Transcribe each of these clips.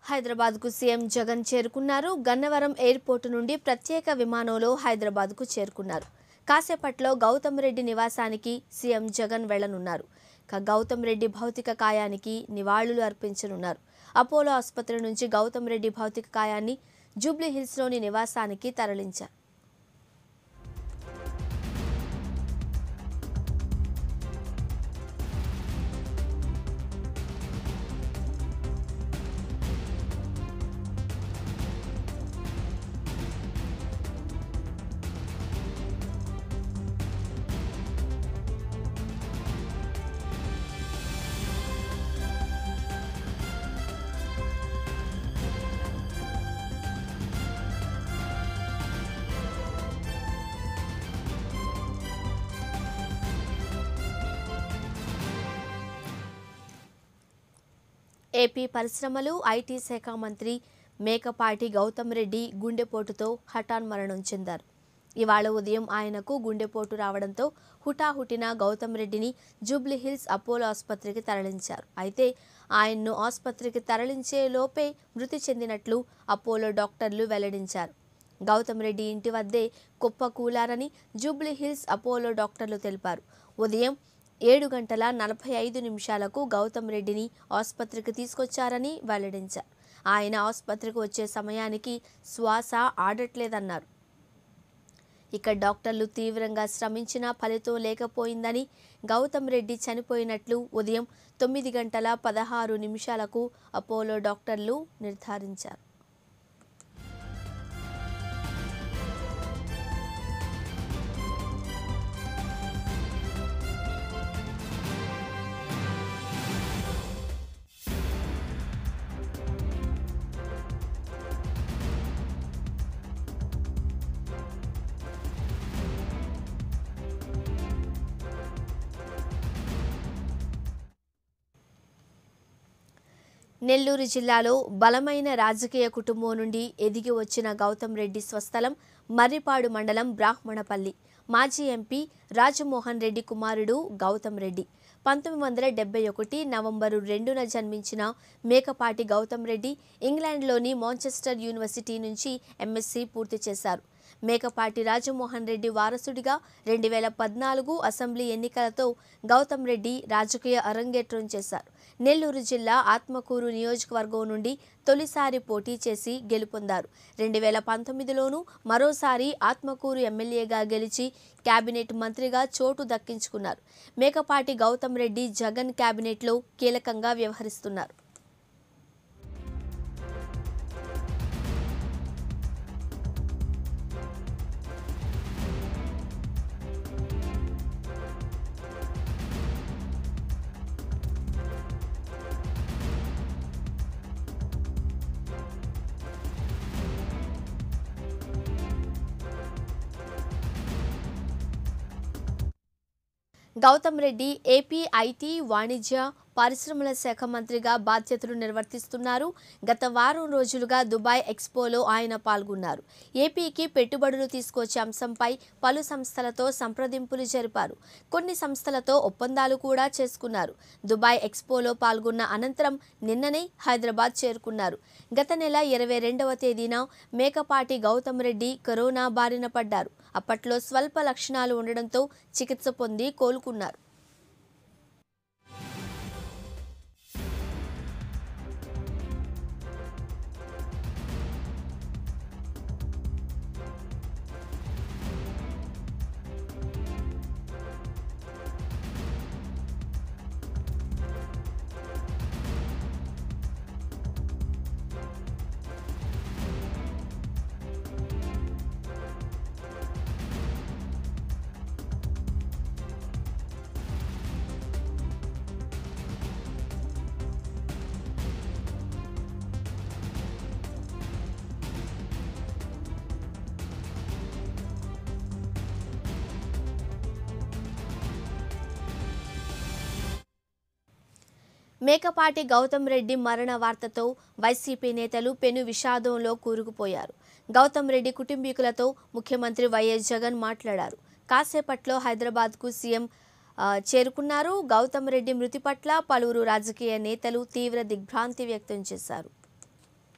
హైదరాబాద్కు సీఎం జగన్ చేరుకున్నారు గన్నవరం ఎయిర్పోర్టు నుండి ప్రత్యేక విమానంలో హైదరాబాద్కు చేరుకున్నారు కాసేపట్లో గౌతమ్ రెడ్డి నివాసానికి సీఎం జగన్ వెళ్లనున్నారు ఇక గౌతమ్ రెడ్డి భౌతిక కాయానికి నివాళులు అర్పించనున్నారు అపోలో ఆసుపత్రి నుంచి గౌతమ్ రెడ్డి భౌతిక కాయాన్ని జూబ్లీ హిల్స్లోని నివాసానికి తరలించారు ఏపీ పరిశ్రమలు ఐటీ శాఖ మంత్రి మేకపాటి గౌతమ్ రెడ్డి గుండెపోటుతో హఠాన్ మరణం చెందారు ఇవాళ ఉదయం ఆయనకు గుండెపోటు రావడంతో హుటాహుటిన గౌతమ్ రెడ్డిని జూబ్లీహిల్స్ అపోలో ఆసుపత్రికి తరలించారు అయితే ఆయన్ను ఆసుపత్రికి తరలించే లోపే మృతి చెందినట్లు అపోలో డాక్టర్లు వెల్లడించారు గౌతమ్ రెడ్డి ఇంటి వద్దే కుప్ప కూలారని జూబ్లీహిల్స్ అపోలో డాక్టర్లు తెలిపారు ఉదయం ఏడు గంటల నలభై ఐదు నిమిషాలకు గౌతమ్ రెడ్డిని ఆసుపత్రికి తీసుకొచ్చారని వెల్లడించారు ఆయన ఆసుపత్రికి వచ్చే సమయానికి శ్వాస ఆడట్లేదన్నారు ఇక డాక్టర్లు తీవ్రంగా శ్రమించినా ఫలితం లేకపోయిందని గౌతమ్ రెడ్డి చనిపోయినట్లు ఉదయం తొమ్మిది గంటల పదహారు నిమిషాలకు అపోలో డాక్టర్లు నిర్ధారించారు నెల్లూరు జిల్లాలో బలమైన రాజకీయ కుటుంబం నుండి ఎదిగి వచ్చిన గౌతమ్ రెడ్డి స్వస్థలం మర్రిపాడు మండలం బ్రాహ్మణపల్లి మాజీ ఎంపీ రాజమోహన్ రెడ్డి కుమారుడు గౌతమ్ రెడ్డి పంతొమ్మిది వందల డెబ్బై ఒకటి నవంబరు రెండున జన్మించిన మేకపాటి గౌతమ్ రెడ్డి ఇంగ్లాండ్లోని మాంచెస్టర్ యూనివర్సిటీ నుంచి ఎంఎస్సీ పూర్తి చేశారు మేకపాటి రాజమోహన్ రెడ్డి వారసుడిగా రెండు వేల పద్నాలుగు అసెంబ్లీ ఎన్నికలతో గౌతమ్ రెడ్డి రాజకీయ అరంగేట్రం చేశారు నెల్లూరు జిల్లా ఆత్మకూరు నియోజకవర్గం నుండి తొలిసారి పోటీ చేసి గెలుపొందారు రెండు వేల పంతొమ్మిదిలోనూ మరోసారి ఆత్మకూరు ఎమ్మెల్యేగా గెలిచి కేబినెట్ మంత్రిగా చోటు దక్కించుకున్నారు మేకపాటి గౌతమ్ రెడ్డి జగన్ కేబినెట్లో కీలకంగా వ్యవహరిస్తున్నారు గౌతమ్ రెడ్డి ఏపీ ఐటీ వాణిజ్య పరిశ్రమల శాఖ మంత్రిగా బాధ్యతలు నిర్వర్తిస్తున్నారు గత వారం రోజులుగా దుబాయ్ ఎక్స్పోలో ఆయన పాల్గొన్నారు ఏపీకి పెట్టుబడులు తీసుకొచ్చే అంశంపై పలు సంస్థలతో సంప్రదింపులు జరిపారు కొన్ని సంస్థలతో ఒప్పందాలు కూడా చేసుకున్నారు దుబాయ్ ఎక్స్పోలో పాల్గొన్న అనంతరం నిన్ననే హైదరాబాద్ చేరుకున్నారు గత నెల ఇరవై రెండవ తేదీన మేకపాటి గౌతమ్ రెడ్డి కరోనా బారిన పడ్డారు అప్పట్లో స్వల్ప లక్షణాలు ఉండడంతో చికిత్స పొంది కోలుకున్నారు మేకపాటి గౌతమ్ రెడ్డి మరణ వార్తతో వైసీపీ నేతలు పెను విషాదంలో కూరుకుపోయారు గౌతమ్ రెడ్డి కుటుంబీకులతో ముఖ్యమంత్రి వైఎస్ జగన్ మాట్లాడారు కాసేపట్లో హైదరాబాద్కు సీఎం ఆ, చేరుకున్నారు గౌతమ్ రెడ్డి మృతి పట్ల పలువురు రాజకీయ నేతలు తీవ్ర దిగ్భ్రాంతి వ్యక్తం చేశారు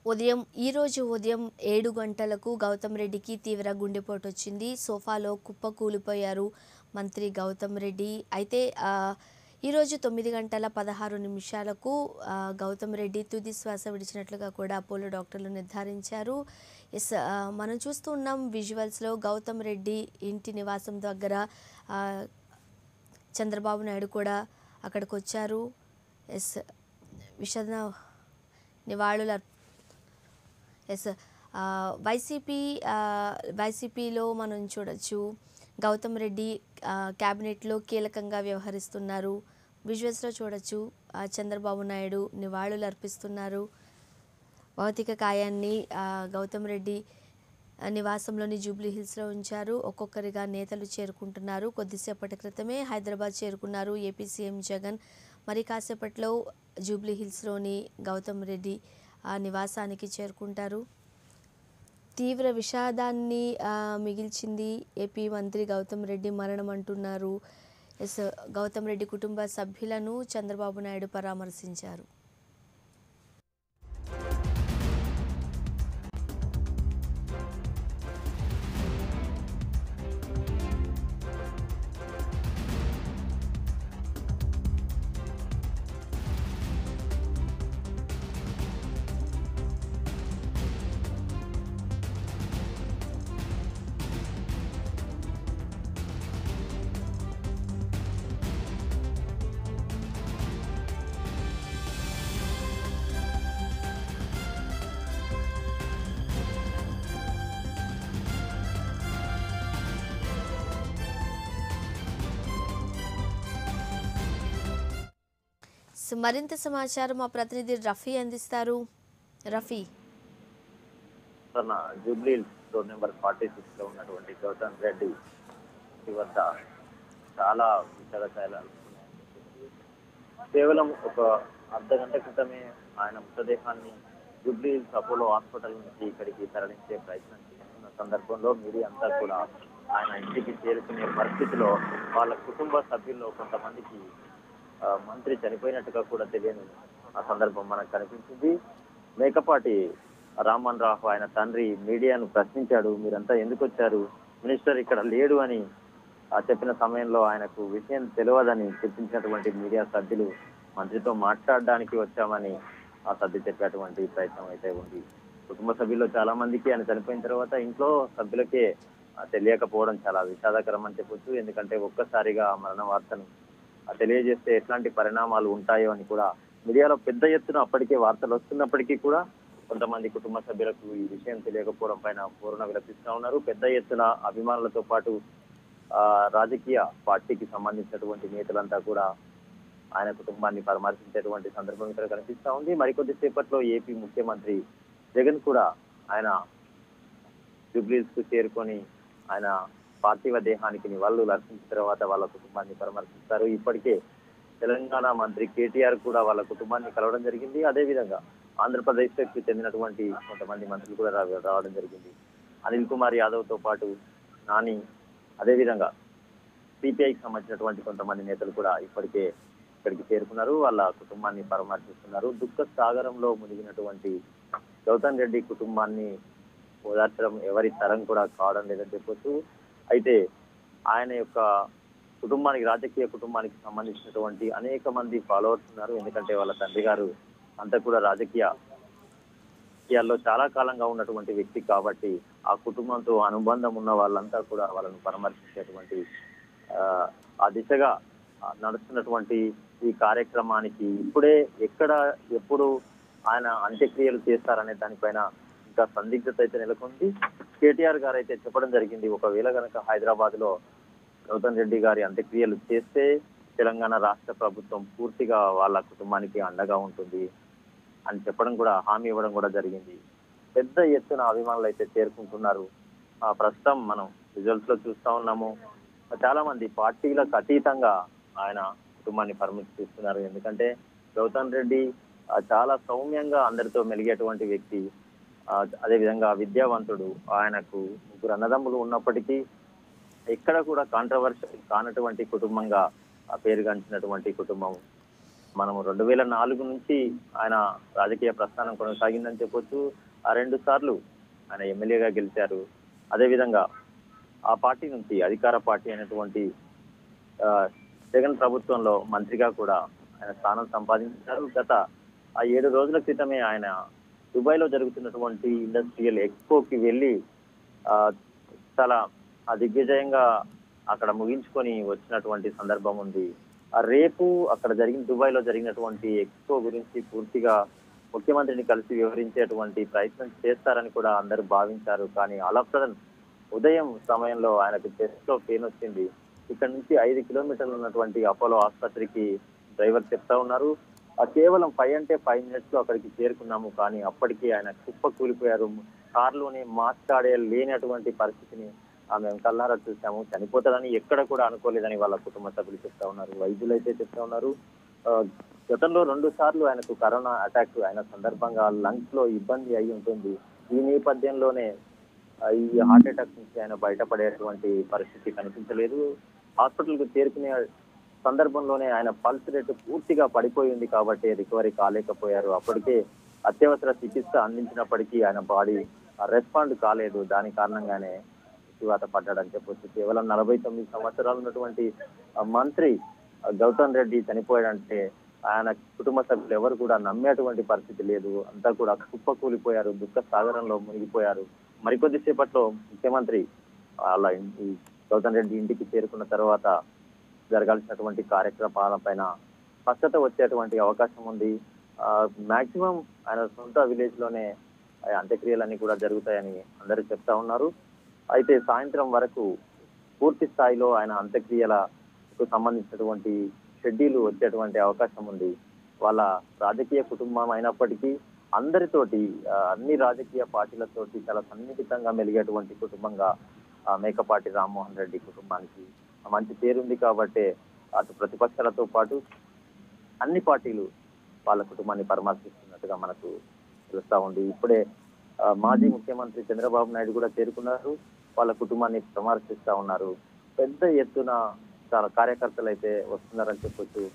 ఉదయం ఈరోజు ఉదయం ఏడు గంటలకు గౌతమ్ రెడ్డికి తీవ్ర గుండెపోటు వచ్చింది సోఫాలో కుప్ప కూలిపోయారు మంత్రి గౌతమ్ రెడ్డి అయితే ఆ, ఈరోజు తొమ్మిది గంటల పదహారు నిమిషాలకు ఆ, గౌతమ్ రెడ్డి తుది శ్వాస విడిచినట్లుగా కూడా అపోలో డాక్టర్లు నిర్ధారించారు ఎస్ ఆ, మనం చూస్తూ ఉన్నాం విజువల్స్లో గౌతమ్ రెడ్డి ఇంటి నివాసం దగ్గర ఆ, చంద్రబాబు నాయుడు కూడా అక్కడికి వచ్చారు ఎస్ విషద నివాళులు అర్ప- ఎస్ ఆ, వైసీపీ ఆ, వైసీపీలో మనం చూడొచ్చు గౌతమ్ రెడ్డి ఆ, క్యాబినెట్లో కీలకంగా వ్యవహరిస్తున్నారు విజువల్స్లో చూడొచ్చు ఆ, చంద్రబాబు నాయుడు నివాళులు అర్పిస్తున్నారు భౌతిక కాయాన్ని ఆ, గౌతమ్ రెడ్డి ఆ, నివాసంలోని జూబ్లీ హిల్స్లో ఉంచారు ఒక్కొక్కరిగా నేతలు చేరుకుంటున్నారు కొద్దిసేపటి క్రితమే హైదరాబాద్ చేరుకున్నారు ఏపీ సీఎం జగన్ మరి కాసేపట్లో జూబ్లీ హిల్స్లోని గౌతమ్ రెడ్డి ఆ నివాసానికి చేరుకుంటారు తీవ్ర విషాదాన్ని ఆ, మిగిల్చింది ఏపీ మంత్రి గౌతమ్ రెడ్డి మరణం అంటున్నారు ఎస్ గౌతమ్ రెడ్డి కుటుంబ సభ్యులను చంద్రబాబు నాయుడు పరామర్శించారు సో మరింత సమాచారం మా ప్రతినిధి రఫీ అందిస్తారు రఫీ తన Jubilee road number forty six లో ఉన్నటువంటి గౌతమ్ రెడ్డి ఇంటి వద్ద చాలా విషాదశాలు కేవలం ఒక అర్ధ గంట క్రితమే ఆయన మృతదేహాన్ని జూబ్లీ హిల్స్ అపోలో హాస్పిటల్ నుంచి ఇక్కడికి తరలించే ప్రయత్నం చేస్తున్న సందర్భంలో మీడియా అంతా కూడా ఆయన ఇంటికి చేరుకునే పరిస్థితిలో వాళ్ళ కుటుంబ సభ్యుల్లో కొంతమందికి ఆ, మంత్రి చనిపోయినట్టుగా కూడా తెలియని ఆ సందర్భం మనకు కనిపించింది మేకపాటి రామన్ రావు ఆయన తండ్రి మీడియాను ప్రశ్నించాడు మీరంతా ఎందుకు వచ్చారు మినిస్టర్ ఇక్కడ లేడు అని ఆ చెప్పిన సమయంలో ఆయనకు విషయం తెలియదని చెప్పించినటువంటి మీడియా సభ్యులు మంత్రితో మాట్లాడడానికి వచ్చామని ఆ సర్ది చెప్పేటువంటి ప్రయత్నం అయితే ఉంది కుటుంబ సభ్యుల్లో చాలా మందికి ఆయన చనిపోయిన తర్వాత ఇంట్లో సభ్యులకే ఆ, తెలియకపోవడం చాలా విషాదకరం అని చెప్పొచ్చు ఎందుకంటే ఒక్కసారిగా ఆ మరణ వార్తను ఆ తెలియజేస్తే ఎట్లాంటి పరిణామాలు ఉంటాయో అని కూడా మీడియాలో పెద్ద ఎత్తున అప్పటికే వార్తలు వస్తున్నప్పటికీ కూడా కొంతమంది కుటుంబ సభ్యులకు ఈ విషయం తెలియకపోవడం పైన పూర్ణ విలపిస్తా ఉన్నారు పెద్ద ఎత్తున అభిమానులతో పాటు ఆ రాజకీయ పార్టీకి సంబంధించినటువంటి నేతలంతా కూడా ఆయన కుటుంబాన్ని పరామర్శించేటువంటి సందర్భం ఇక్కడ కనిపిస్తా ఉంది మరికొద్ది సేపట్లో ఏపీ ముఖ్యమంత్రి జగన్ కూడా ఆయన జూబ్లీస్ కు చేరుకొని ఆయన పార్థివ దేహానికి నివాళులు అర్పించిన తర్వాత వాళ్ళ కుటుంబాన్ని పరామర్శిస్తారు ఇప్పటికే తెలంగాణ మంత్రి కేటీఆర్ కూడా వాళ్ళ కుటుంబాన్ని కలవడం జరిగింది అదే విధంగా ఆంధ్రప్రదేశ్ కు చెందినటువంటి కొంతమంది మంత్రులు కూడా రా- రావడం జరిగింది అనిల్ కుమార్ యాదవ్ తో పాటు నాని అదే విధంగా సిపిఐకి సంబంధించినటువంటి కొంతమంది నేతలు కూడా ఇప్పటికే ఇక్కడికి చేరుకున్నారు వాళ్ళ కుటుంబాన్ని పరామర్శిస్తున్నారు దుఃఖ సాగరంలో మునిగినటువంటి గౌతమ్ రెడ్డి కుటుంబాన్ని ఓదార్చడం ఎవరి తరం కూడా కావడం లేదని చెప్పొచ్చు అయితే ఆయన యొక్క కుటుంబానికి రాజకీయ కుటుంబానికి సంబంధించినటువంటి అనేక మంది ఫాలోవర్స్ ఉన్నారు ఎందుకంటే వాళ్ళ తండ్రి గారు అంతా కూడా రాజకీయ రాజకీయాల్లో చాలా కాలంగా ఉన్నటువంటి వ్యక్తి కాబట్టి ఆ కుటుంబంతో అనుబంధం ఉన్న వాళ్ళంతా కూడా వాళ్ళను పరామర్శించేటువంటి ఆ, ఆ దిశగా ఆ, నడుస్తున్నటువంటి ఈ కార్యక్రమానికి ఇప్పుడే ఎక్కడ ఎప్పుడు ఆయన అంత్యక్రియలు చేస్తారనే దానిపైన ఇంకా సందిగ్ధత అయితే నెలకొంది కేటీఆర్ గారు అయితే చెప్పడం జరిగింది ఒకవేళ కనుక హైదరాబాద్ లో గౌతమ్ రెడ్డి గారి అంత్యక్రియలు చేస్తే తెలంగాణ రాష్ట్ర ప్రభుత్వం పూర్తిగా వాళ్ళ కుటుంబానికి అండగా ఉంటుంది అని చెప్పడం కూడా హామీ ఇవ్వడం కూడా జరిగింది పెద్ద ఎత్తున అభిమానులు అయితే చేరుకుంటున్నారు ఆ ప్రస్తుతం మనం రిజల్ట్స్ లో చూస్తా ఉన్నాము చాలా మంది పార్టీలకు అతీతంగా ఆయన కుటుంబాన్ని పరామర్శిస్తున్నారు ఎందుకంటే గౌతమ్ రెడ్డి ఆ, చాలా సౌమ్యంగా అందరితో మెలిగేటువంటి వ్యక్తి ఆ, అదే విధంగా విద్యావంతుడు ఆయనకు ముగ్గురు అన్నదమ్ములు ఉన్నప్పటికీ ఎక్కడ కూడా కాంట్రవర్షియల్ కానటువంటి కుటుంబంగా ఆ పేరుగాంచినటువంటి కుటుంబం మనము రెండు వేల నాలుగు నుంచి ఆయన రాజకీయ ప్రస్థానం కొనసాగిందని చెప్పొచ్చు ఆ రెండు సార్లు ఆయన ఎమ్మెల్యేగా గెలిచారు అదేవిధంగా ఆ పార్టీ నుంచి అధికార పార్టీ అయినటువంటి ఆ, జగన్ ప్రభుత్వంలో మంత్రిగా కూడా ఆయన స్థానం సంపాదించారు గత ఆ ఏడు రోజుల క్రితమే ఆయన దుబాయ్ లో జరుగుతున్నటువంటి ఇండస్ట్రియల్ ఎక్స్పోకి వెళ్ళి ఆ, చాలా ఆ దిగ్విజయంగా అక్కడ ముగించుకొని వచ్చినటువంటి సందర్భం ఉంది ఆ రేపు అక్కడ జరిగిన దుబాయ్ లో జరిగినటువంటి ఎక్స్పో గురించి పూర్తిగా ముఖ్యమంత్రిని కలిసి వివరించేటువంటి ప్రయత్నం చేస్తారని కూడా అందరూ భావించారు కానీ ఆల్ ఆఫ్ సడన్ ఉదయం సమయంలో ఆయనకు చెస్ట్ లో పెయిన్ వచ్చింది ఇక్కడ నుంచి ఐదు కిలోమీటర్లు ఉన్నటువంటి అపోలో ఆసుపత్రికి డ్రైవర్ చెప్తా ఉన్నారు ఆ కేవలం ఫైవ్ అంటే ఫైవ్ మినిట్స్ లో అక్కడికి చేరుకున్నాము కానీ అప్పటికి ఆయన కుప్ప కూలిపోయారు కారులోనే మాట్లాడే లేనటువంటి పరిస్థితిని ఆ మేము కల్లారా చూసాము చనిపోతాడని ఎక్కడ కూడా అనుకోలేదని వాళ్ళ కుటుంబ సభ్యులు చెప్తా ఉన్నారు వైద్యులు అయితే చెప్తా ఉన్నారు ఆ, గతంలో రెండు సార్లు ఆయనకు కరోనా అటాక్ అయిన సందర్భంగా లంగ్స్ లో ఇబ్బంది అయి ఉంటుంది ఈ నేపథ్యంలోనే ఆ, ఈ హార్ట్ అటాక్ నుంచి ఆయన బయటపడేటువంటి పరిస్థితి కనిపించలేదు హాస్పిటల్ కు చేరుకునే సందర్భంలోనే ఆయన పల్స్ రేటు పూర్తిగా పడిపోయింది కాబట్టి రికవరీ కాలేకపోయారు అప్పటికే అత్యవసర చికిత్స అందించినప్పటికీ ఆయన బాడీ రెస్పాండ్ కాలేదు దాని కారణంగానే మృత్యువాత పడ్డాడని చెప్పొచ్చు కేవలం నలభై తొమ్మిది సంవత్సరాలు ఉన్నటువంటి ఆ, మంత్రి ఆ, గౌతమ్ రెడ్డి చనిపోయాడంటే ఆయన కుటుంబ సభ్యులు ఎవరు కూడా నమ్మేటువంటి పరిస్థితి లేదు అంతా కూడా కుప్ప కూలిపోయారు దుఃఖ సాగరంలో మునిగిపోయారు మరికొద్ది సేపట్లో ముఖ్యమంత్రి అలా ఈ గౌతమ్ రెడ్డి ఇంటికి చేరుకున్న తర్వాత జరగాల్సినటువంటి కార్యక్రమాల పైన స్పష్టత వచ్చేటువంటి అవకాశం ఉంది మాక్సిమం ఆయన సొంత విలేజ్ లోనే ఆ అంత్యక్రియలన్నీ కూడా జరుగుతాయని అందరూ చెప్తా ఉన్నారు అయితే సాయంత్రం వరకు పూర్తి స్థాయిలో ఆయన అంత్యక్రియలకు సంబంధించినటువంటి షెడ్యూల్ వచ్చేటువంటి అవకాశం ఉంది వాళ్ళ రాజకీయ కుటుంబం అయినప్పటికీ అందరితోటి ఆ, అన్ని రాజకీయ పార్టీలతోటి చాలా సన్నిహితంగా మెలిగేటువంటి కుటుంబంగా ఆ, మేకపాటి రామ్మోహన్ రెడ్డి కుటుంబానికి మంచి పేరుంది కాబట్టే అటు ప్రతిపక్షాలతో పాటు అన్ని పార్టీలు వాళ్ళ కుటుంబాన్ని పరామర్శిస్తున్నట్టుగా మనకు తెలుస్తా ఉంది ఇప్పుడే ఆ, మాజీ ముఖ్యమంత్రి చంద్రబాబు నాయుడు కూడా చేరుకున్నారు వాళ్ళ కుటుంబాన్ని పరామర్శిస్తా ఉన్నారు పెద్ద ఎత్తున చాలా కార్యకర్తలు అయితే వస్తున్నారని చెప్పొచ్చు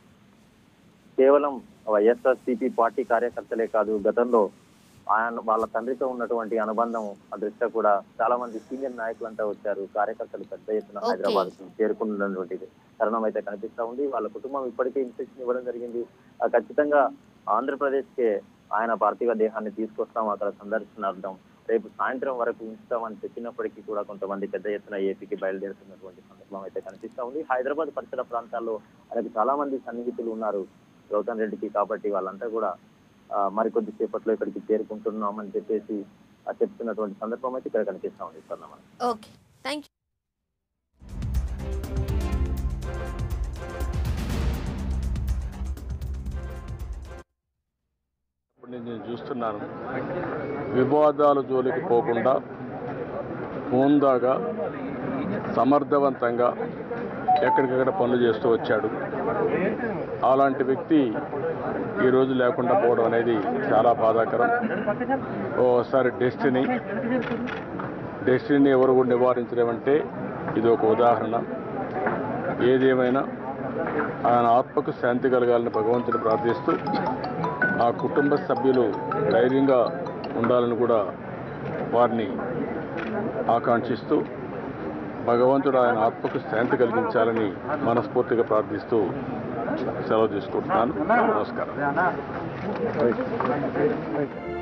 కేవలం వైఎస్ఆర్సీపీ పార్టీ కార్యకర్తలే కాదు గతంలో ఆయన వాళ్ళ తండ్రితో ఉన్నటువంటి అనుబంధం ఆ దృష్ట్యా కూడా చాలా మంది సీనియర్ నాయకులంతా వచ్చారు కార్యకర్తలు పెద్ద ఎత్తున Okay. హైదరాబాద్ చేరుకున్నటువంటి తరుణం అయితే కనిపిస్తా ఉంది వాళ్ళ కుటుంబం ఇప్పటికే ఇన్స్ట్రక్షన్ ఇవ్వడం జరిగింది ఆ ఖచ్చితంగా ఆంధ్రప్రదేశ్ కే ఆయన పార్థివ దేహాన్ని తీసుకొస్తాం అక్కడ సందర్శనార్థం రేపు సాయంత్రం వరకు ఉంచుతామని చెప్పినప్పటికీ కూడా కొంతమంది పెద్ద ఎత్తున ఏపీకి బయలుదేరుతున్నటువంటి సందర్భం అయితే కనిపిస్తా ఉంది హైదరాబాద్ పరిసర ప్రాంతాల్లో ఆయనకు చాలా మంది సన్నిహితులు ఉన్నారు గౌతమ్ రెడ్డికి కాబట్టి వాళ్ళంతా కూడా ఆ, మరికొద్ది సేపట్లో ఇక్కడికి చేరుకుంటున్నామని చెప్పేసి ఆ, చెప్తున్నటువంటి సందర్భం అయితే ఇక్కడ కనిపిస్తా ఉంది స్వర్ణ మనకి. ఓకే థ్యాంక్ యూ ఇప్పుడు నేను చూస్తున్నాను వివాదాల జోలికి పోకుండా హోందాగా సమర్థవంతంగా ఎక్కడికక్కడ పనులు చేస్తూ వచ్చాడు అలాంటి వ్యక్తి ఈరోజు లేకుండా పోవడం అనేది చాలా బాధాకరం ఓసారి డెస్టినీ డెస్టినీ ఎవరు కూడా నివారించలేమంటే ఇది ఒక ఉదాహరణ ఏదేమైనా ఆయన ఆత్మకు శాంతి కలగాలని భగవంతుని ప్రార్థిస్తూ ఆ కుటుంబ సభ్యులు ధైర్యంగా ఉండాలని కూడా వారిని ఆకాంక్షిస్తూ భగవంతుడు ఆయన ఆత్మకు శాంతి కలిగించాలని మనస్ఫూర్తిగా ప్రార్థిస్తూ సెలవు తీసుకుంటున్నాను నమస్కారం